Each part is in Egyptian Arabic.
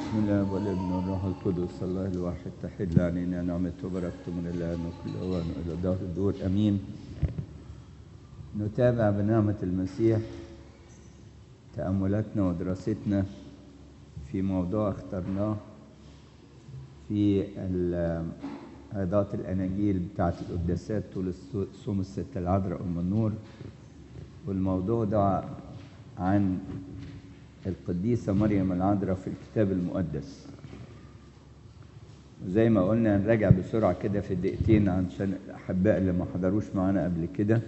بسم الله والابن والروح القدس الله الواحد تحل علينا نعمته وبركته من الان وكل اوان والى دهر الدور امين نتابع بنعمه المسيح تاملاتنا ودراستنا في موضوع اخترناه في عظات الاناجيل بتاعت القداسات طول صوم الستة العذراء ام النور والموضوع ده عن القديسة مريم العذراء في الكتاب المقدس زي ما قلنا نراجع بسرعة كده في دقيقتين عشان الأحباء اللي ما حضروش معانا قبل كده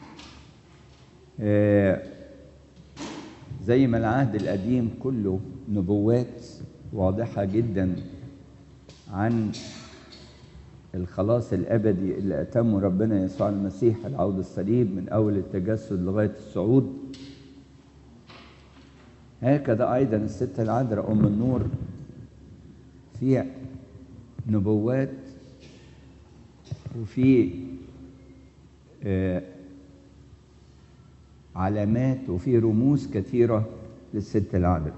زي ما العهد القديم كله نبوات واضحة جدا عن الخلاص الأبدي اللي أتمه ربنا يسوع المسيح العود الصليب من أول التجسد لغاية الصعود هكذا أيضا الست العذراء أم النور في نبوات وفي آه علامات وفي رموز كثيرة للست العذراء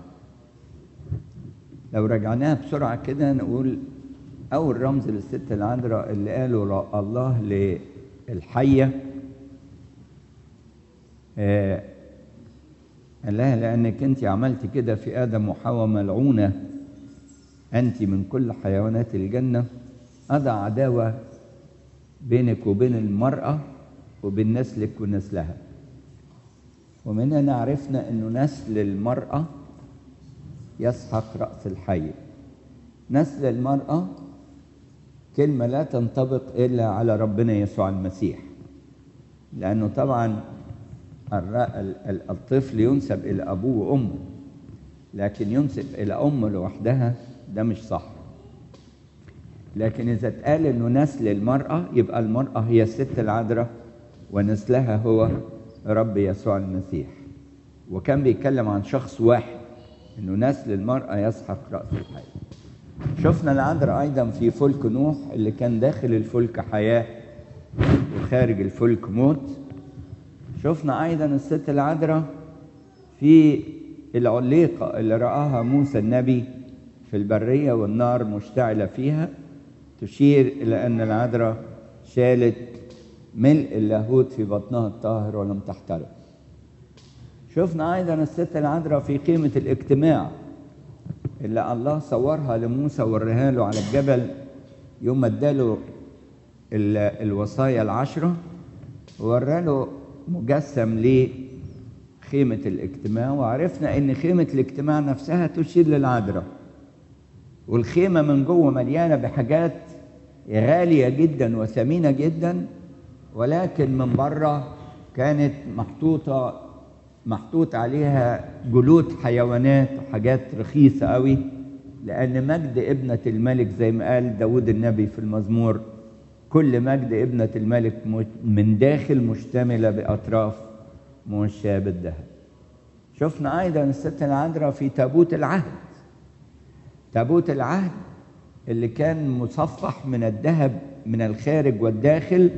لو رجعناها بسرعة كده نقول أول رمز للست العذراء اللي قاله الله للحية آه قال لها لأنك أنت عملت كده في آدم وحواء ملعونة أنت من كل حيوانات الجنة أضع عداوة بينك وبين المرأة وبين نسلك ونسلها ومن هنا عرفنا أنه نسل المرأة يسحق رأس الحي نسل المرأة كلمة لا تنطبق إلا على ربنا يسوع المسيح لأنه طبعا الطفل ينسب إلى أبوه وأمه لكن ينسب إلى أمه لوحدها ده مش صح لكن إذا اتقال إنه نسل المرأة يبقى المرأة هي الست العذراء ونسلها هو رب يسوع المسيح وكان بيتكلم عن شخص واحد إنه نسل المرأة يسحق رأس الحي شفنا العذراء أيضا في فلك نوح اللي كان داخل الفلك حياة وخارج الفلك موت شفنا ايضا الست العذراء في العليقه اللي راها موسى النبي في البريه والنار مشتعله فيها تشير الى ان العذراء شالت ملء اللاهوت في بطنها الطاهر ولم تحترق شفنا ايضا الست العذراء في قيمه الاجتماع اللي الله صورها لموسى وريها له على الجبل يوم اداله الوصايا العشره ووراله مجسم لخيمة الاجتماع وعرفنا ان خيمة الاجتماع نفسها تشير للعذراء والخيمة من جوه مليانة بحاجات غالية جدا وثمينة جدا ولكن من بره كانت محطوطة محطوط عليها جلود حيوانات وحاجات رخيصة قوي لأن مجد ابنة الملك زي ما قال داود النبي في المزمور كل مجد ابنة الملك من داخل مشتملة بأطراف موشاة بالذهب شفنا أيضا الست العذراء في تابوت العهد تابوت العهد اللي كان مصفح من الذهب من الخارج والداخل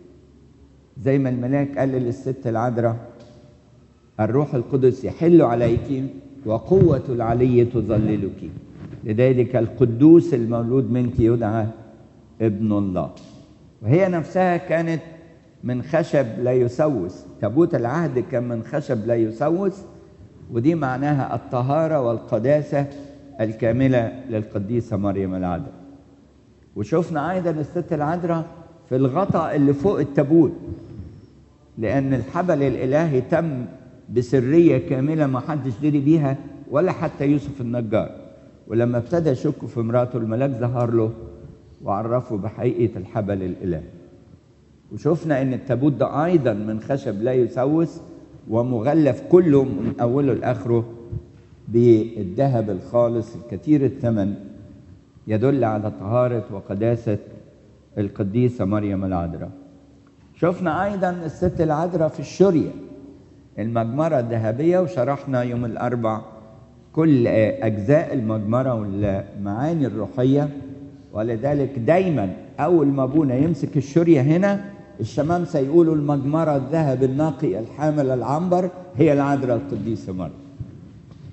زي ما الملاك قال للست العذراء الروح القدس يحل عليك وقوة العلي تظللك لذلك القدوس المولود منك يدعى ابن الله وهي نفسها كانت من خشب لا يسوس تابوت العهد كان من خشب لا يسوس ودي معناها الطهارة والقداسة الكاملة للقديسة مريم العذراء وشفنا أيضا الست العذراء في الغطاء اللي فوق التابوت لأن الحبل الإلهي تم بسرية كاملة ما حدش دري بيها ولا حتى يوسف النجار ولما ابتدى يشك في مراته الملاك ظهر له وعرفوا بحقيقة الحبل الإلهي وشفنا ان التابوت ده ايضا من خشب لا يسوس ومغلف كله من اوله لاخره بالذهب الخالص الكثير الثمن يدل على طهارة وقداسة القديسة مريم العذراء شفنا ايضا الست العذراء في الشرية المجمرة الذهبية وشرحنا يوم الاربع كل اجزاء المجمرة والمعاني الروحية ولذلك دايما اول ما ابونا يمسك الشريه هنا الشمامسه يقولوا المجمره الذهب النقي الحامل العنبر هي العذراء القديسه مريم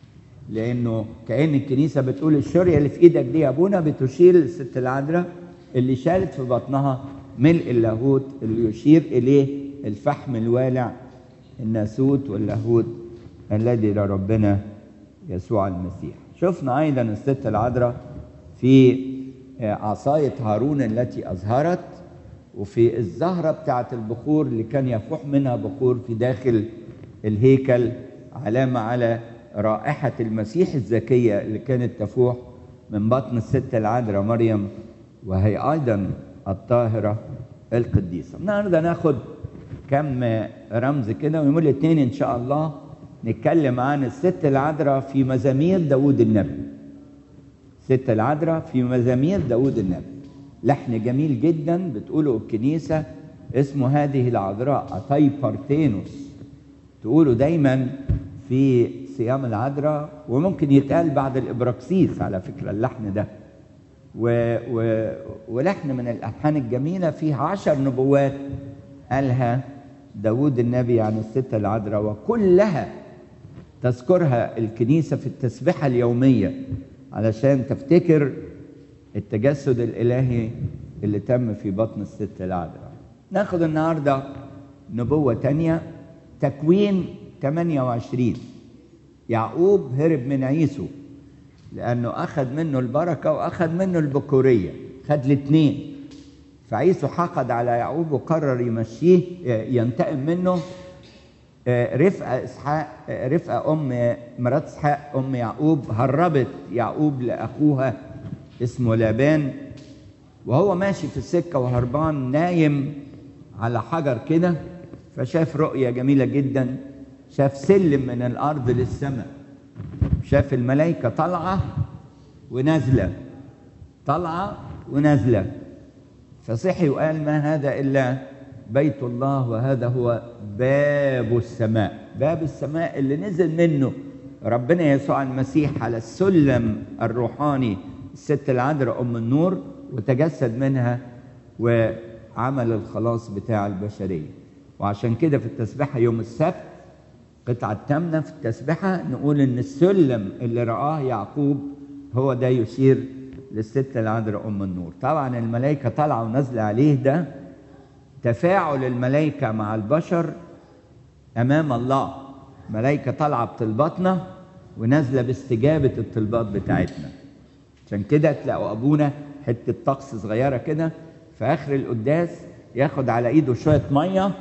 لانه كان الكنيسه بتقول الشوريه اللي في ايدك دي يا ابونا بتشير للست العذراء اللي شالت في بطنها ملء اللاهوت اللي يشير اليه الفحم الوالع الناسوت واللاهوت الذي لربنا يسوع المسيح شفنا ايضا الست العذراء في عصايه هارون التي اظهرت وفي الزهره بتاعه البخور اللي كان يفوح منها بخور في داخل الهيكل علامه على رائحه المسيح الزكيه اللي كانت تفوح من بطن الست العذراء مريم وهي ايضا الطاهره القديسه النهارده ناخد كم رمز كده ويوم الاثنين ان شاء الله نتكلم عن الست العذراء في مزامير داود النبي الست العذراء في مزامير داود النبي لحن جميل جدا بتقوله الكنيسة اسمه هذه العذراء أتاي بارتينوس تقوله دايما في صيام العذراء وممكن يتقال بعد الإبراكسيس على فكرة اللحن ده و و ولحن من الألحان الجميلة فيه عشر نبوات قالها داود النبي عن الست العذراء وكلها تذكرها الكنيسة في التسبحة اليومية علشان تفتكر التجسد الإلهي اللي تم في بطن الست العذراء ناخد النهاردة نبوة تانية تكوين 28 يعقوب هرب من عيسو لأنه أخذ منه البركة وأخذ منه البكورية خد الاثنين فعيسو حقد على يعقوب وقرر يمشيه ينتقم منه رفقة إسحاق رفقة أم مرات إسحاق أم يعقوب هربت يعقوب لأخوها اسمه لابان وهو ماشي في السكة وهربان نايم على حجر كده فشاف رؤية جميلة جدا شاف سلم من الأرض للسماء شاف الملائكة طالعة ونازلة طالعة ونازلة فصحي وقال ما هذا إلا بيت الله وهذا هو باب السماء باب السماء اللي نزل منه ربنا يسوع المسيح على السلم الروحاني الست العذراء ام النور وتجسد منها وعمل الخلاص بتاع البشريه وعشان كده في التسبيحه يوم السبت قطعة تامنة في التسبيحة نقول إن السلم اللي رآه يعقوب هو ده يشير للست العذراء أم النور طبعا الملائكة طالعة ونازلة عليه ده تفاعل الملائكة مع البشر أمام الله ملائكة طالعة بطلباتنا ونازلة باستجابة الطلبات بتاعتنا عشان كده تلاقوا أبونا حتة طقس صغيرة كده في آخر القداس ياخد على إيده شوية مية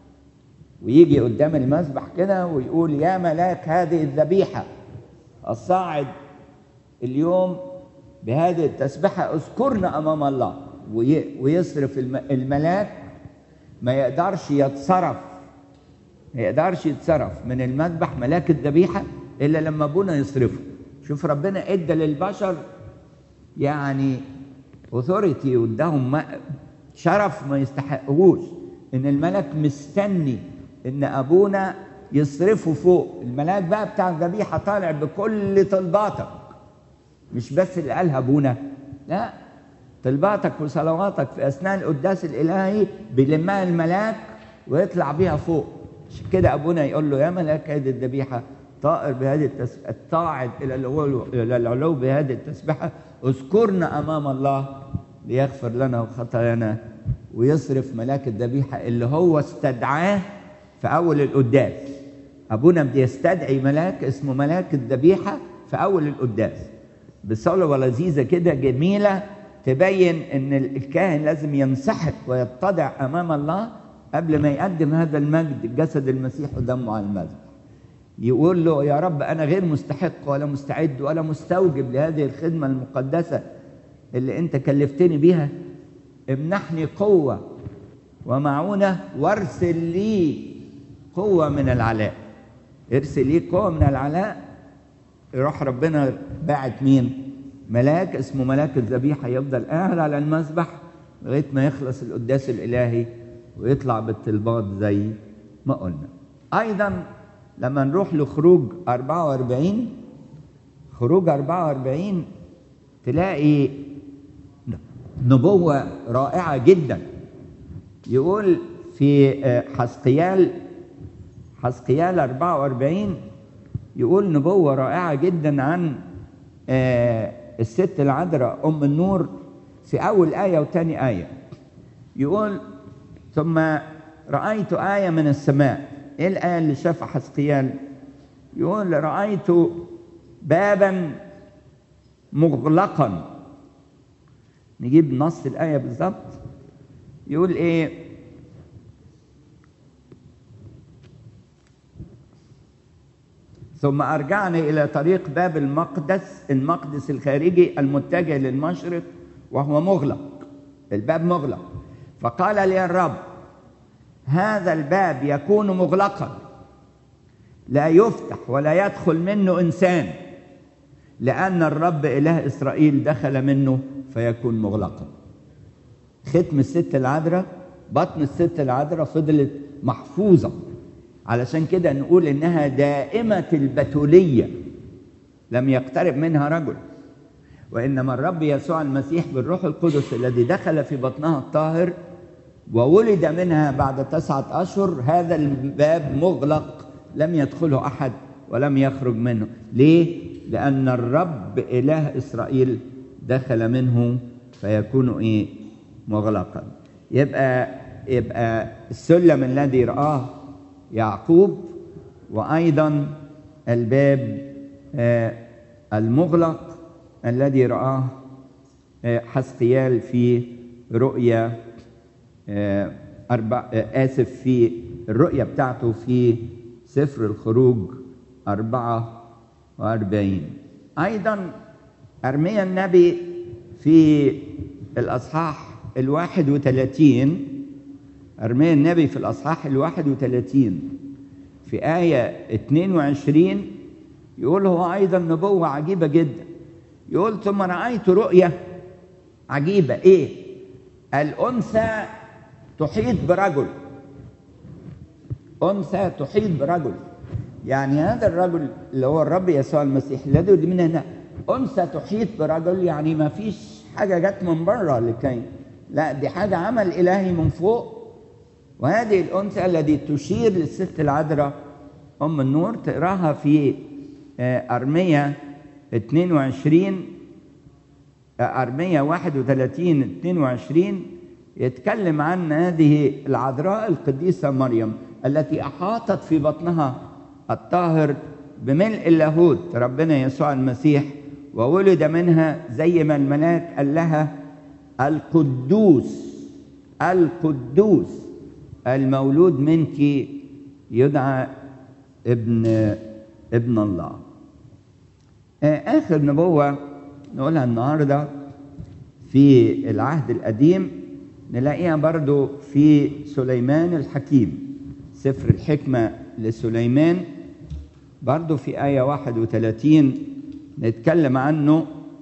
ويجي قدام المذبح كده ويقول يا ملاك هذه الذبيحة الصاعد اليوم بهذه التسبحة اذكرنا أمام الله ويصرف الملاك ما يقدرش يتصرف ما يقدرش يتصرف من المذبح ملاك الذبيحة إلا لما أبونا يصرفه شوف ربنا إدى للبشر يعني اوثوريتي واداهم شرف ما يستحقهوش ان الملك مستني ان ابونا يصرفه فوق الملاك بقى بتاع الذبيحه طالع بكل طلباتك مش بس اللي قالها ابونا لا طلباتك وصلواتك في اثناء القداس الالهي بيلمها الملاك ويطلع بيها فوق عشان كده ابونا يقول له يا ملاك هذه الذبيحه طائر بهذه التس... الصاعد الى العلو الى العلو بهذه التسبحه اذكرنا امام الله ليغفر لنا خطايانا ويصرف ملاك الذبيحه اللي هو استدعاه في اول القداس ابونا بيستدعي ملاك اسمه ملاك الذبيحه في اول القداس بصلوه لذيذه كده جميله تبين ان الكاهن لازم ينسحق ويتضع امام الله قبل ما يقدم هذا المجد جسد المسيح ودمه على المذبح يقول له يا رب انا غير مستحق ولا مستعد ولا مستوجب لهذه الخدمه المقدسه اللي انت كلفتني بيها امنحني قوه ومعونه وارسل لي قوه من العلاء ارسل لي قوه من العلاء يروح ربنا باعت مين ملاك اسمه ملاك الذبيحه يفضل قاعد على المذبح لغايه ما يخلص القداس الالهي ويطلع بالطلبات زي ما قلنا ايضا لما نروح لخروج 44 خروج 44 تلاقي نبوة رائعة جدا يقول في حسقيال حسقيال 44 يقول نبوة رائعة جدا عن آه الست العذراء أم النور في أول آية وتاني آية يقول ثم رأيت آية من السماء إيه الآية اللي شافها حسقيال يقول رأيت بابا مغلقا نجيب نص الآية بالظبط يقول إيه ثم أرجعني إلى طريق باب المقدس المقدس الخارجي المتجه للمشرق وهو مغلق الباب مغلق فقال لي الرب هذا الباب يكون مغلقا لا يفتح ولا يدخل منه إنسان لأن الرب إله إسرائيل دخل منه فيكون مغلقا ختم الست العذراء بطن الست العذراء فضلت محفوظة علشان كده نقول إنها دائمة البتولية لم يقترب منها رجل وإنما الرب يسوع المسيح بالروح القدس الذي دخل في بطنها الطاهر وولد منها بعد تسعة أشهر هذا الباب مغلق لم يدخله أحد ولم يخرج منه ليه؟ لأن الرب إله إسرائيل دخل منه فيكون إيه؟ مغلقا يبقى يبقى السلم الذي رآه يعقوب وأيضا الباب آه المغلق الذي رآه آه حسقيال في رؤيا آه أربع آسف في الرؤيا بتاعته في سفر الخروج أربعة وأربعين أيضا أرميا النبي في الأصحاح الواحد وثلاثين أرميا النبي في الأصحاح الواحد وثلاثين في آية 22 يقول هو أيضا نبوة عجيبة جدا يقول ثم رأيت رؤية عجيبة إيه؟ الأنثى تحيط برجل أنثى تحيط برجل يعني هذا الرجل اللي هو الرب يسوع المسيح الذي من هنا أنثى تحيط برجل يعني ما فيش حاجة جت من بره لكي لا دي حاجة عمل إلهي من فوق وهذه الأنثى التي تشير للست العذراء أم النور تقراها في أرمية 22 أرمية 31 22 يتكلم عن هذه العذراء القديسة مريم التي أحاطت في بطنها الطاهر بملء اللاهوت ربنا يسوع المسيح وولد منها زي ما الملاك قال لها القدوس القدوس المولود منك يدعى ابن ابن الله آخر نبوة نقولها النهاردة في العهد القديم نلاقيها برضو في سليمان الحكيم سفر الحكمة لسليمان برضو في آية 31 نتكلم عنه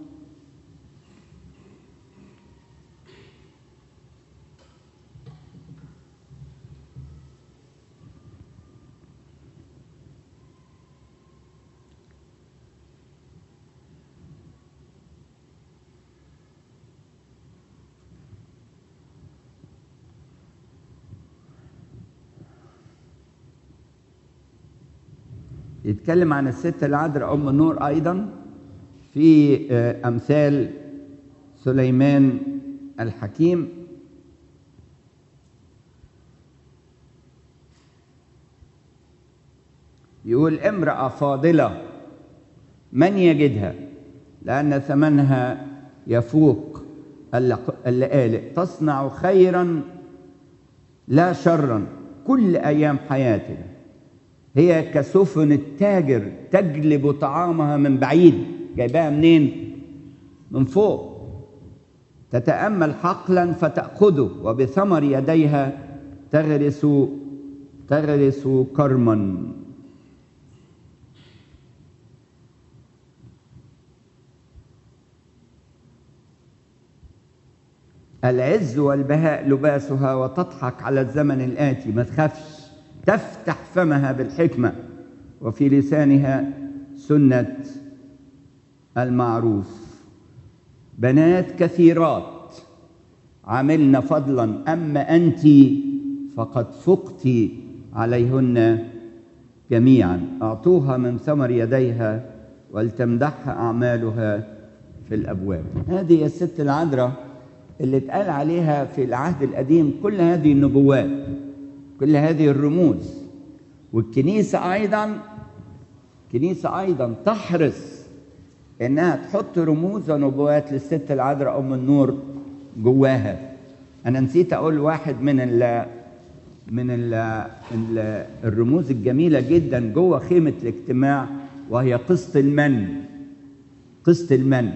يتكلم عن الست العذراء ام النور ايضا في امثال سليمان الحكيم يقول امراه فاضله من يجدها لان ثمنها يفوق اللآلئ تصنع خيرا لا شرا كل ايام حياتنا هي كسفن التاجر تجلب طعامها من بعيد جايباها منين من فوق تتامل حقلا فتاخذه وبثمر يديها تغرس تغرس كرما العز والبهاء لباسها وتضحك على الزمن الآتي ما تخافش تفتح فمها بالحكمة وفي لسانها سنة المعروف بنات كثيرات عملن فضلا أما أنت فقد فقت عليهن جميعا أعطوها من ثمر يديها ولتمدحها أعمالها في الأبواب هذه هي الست العذراء اللي اتقال عليها في العهد القديم كل هذه النبوات كل هذه الرموز والكنيسة أيضا الكنيسة أيضا تحرص إنها تحط رموز ونبوات للست العذراء أم النور جواها أنا نسيت أقول واحد من ال من ال ال الرموز الجميلة جدا جوه خيمة الاجتماع وهي قسط المن قسط المن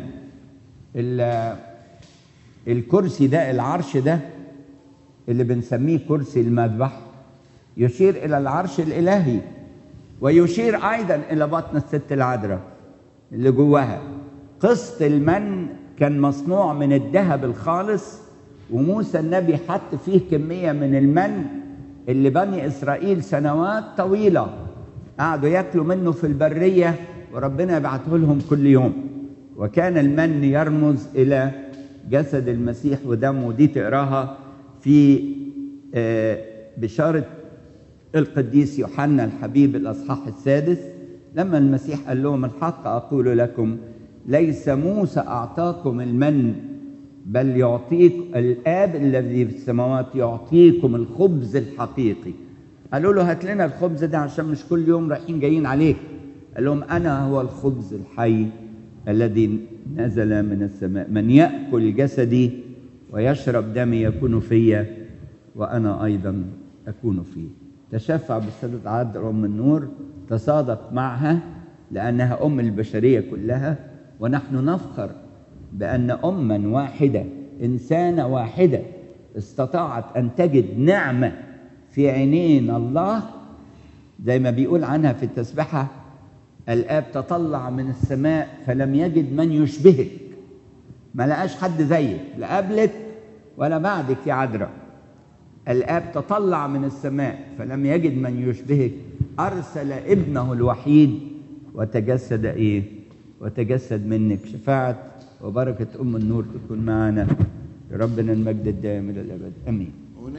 الكرسي ده العرش ده اللي بنسميه كرسي المذبح يشير إلى العرش الإلهي ويشير أيضا إلى بطن الست العذراء اللي جواها قسط المن كان مصنوع من الذهب الخالص وموسى النبي حط فيه كمية من المن اللي بني إسرائيل سنوات طويلة قعدوا ياكلوا منه في البرية وربنا يبعته لهم كل يوم وكان المن يرمز إلى جسد المسيح ودمه ودي تقراها في بشارة القديس يوحنا الحبيب الأصحاح السادس لما المسيح قال لهم الحق أقول لكم ليس موسى أعطاكم المن بل يعطيك الآب الذي في السماوات يعطيكم الخبز الحقيقي قالوا له هات لنا الخبز ده عشان مش كل يوم رايحين جايين عليك قال لهم أنا هو الخبز الحي الذي نزل من السماء من يأكل جسدي ويشرب دمي يكون فيا وأنا أيضا أكون فيه تشفع بالسيدة عذراء أم النور تصادق معها لأنها أم البشرية كلها ونحن نفخر بأن أما واحدة إنسانة واحدة استطاعت أن تجد نعمة في عينين الله زي ما بيقول عنها في التسبحة الآب تطلع من السماء فلم يجد من يشبهك ما لقاش حد زيك لا قبلك ولا بعدك يا عذراء الآب تطلع من السماء فلم يجد من يشبهك أرسل ابنه الوحيد وتجسد إيه وتجسد منك شفاعة وبركة أم النور تكون معنا ربنا المجد الدائم إلى الأبد آمين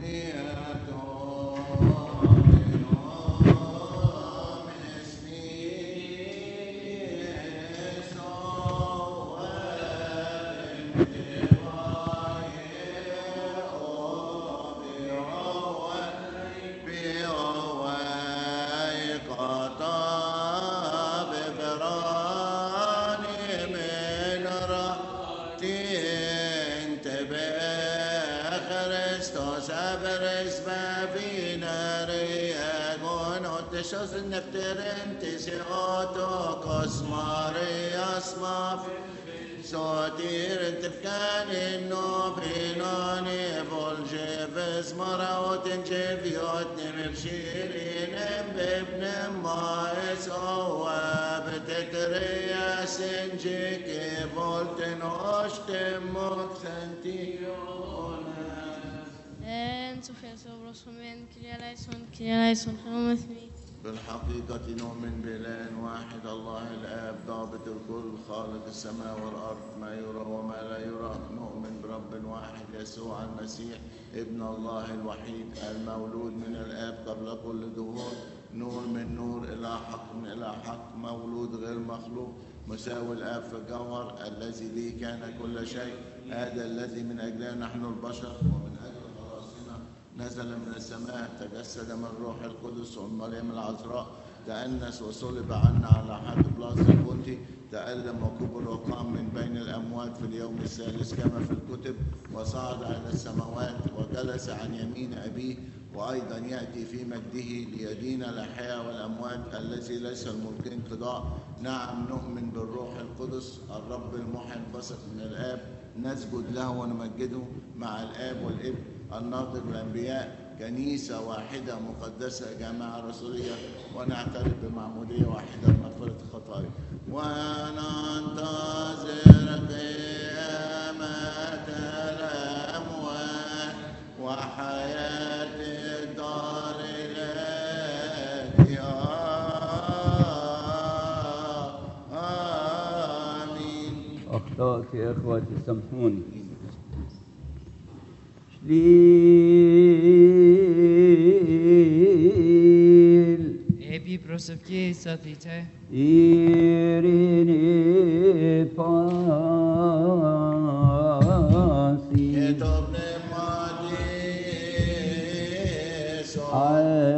Jesús nefterentes otokos Marias maf Sotir tefkan inno finani voljeves maraot jeviot nemshirin bibnem maes owa betekreya senjik volten oshtem moksentiona En Sofia Sobros Homen, Kyria Lyson, Kyria Lyson, Helmethme. بالحقيقة نؤمن بإله واحد الله الآب ضابط الكل خالق السماء والأرض ما يرى وما لا يرى نؤمن برب واحد يسوع المسيح ابن الله الوحيد المولود من الآب قبل كل دهور نور من نور إلى حق من إلى حق مولود غير مخلوق مساوي الآب في الجوهر الذي لي كان كل شيء هذا الذي من أجله نحن البشر ومن أجل خلاصنا نزل من السماء تجسد من روح القدس ومن مريم العذراء تأنس وصلب عنا على حد بلاس البنطي تألم وكبر وقام من بين الأموات في اليوم الثالث كما في الكتب وصعد إلى السماوات وجلس عن يمين أبيه وأيضا يأتي في مجده ليدين الأحياء والأموات الذي ليس الملك انقضاء نعم نؤمن بالروح القدس الرب المحيي البسط من الآب نسجد له ونمجده مع الآب والابن الناطق الأنبياء كنيسة واحدة مقدسة جامعة رسولية ونعترف بمعمودية واحدة لمغفرة الخطايا وننتظر قيامة الأموات وحياة الدار التي آمين أخطأت يا إخوتي سامحوني شليل Ebi Προσευχή σαθήτε. ειρήνη πάση Και το πνεύμα της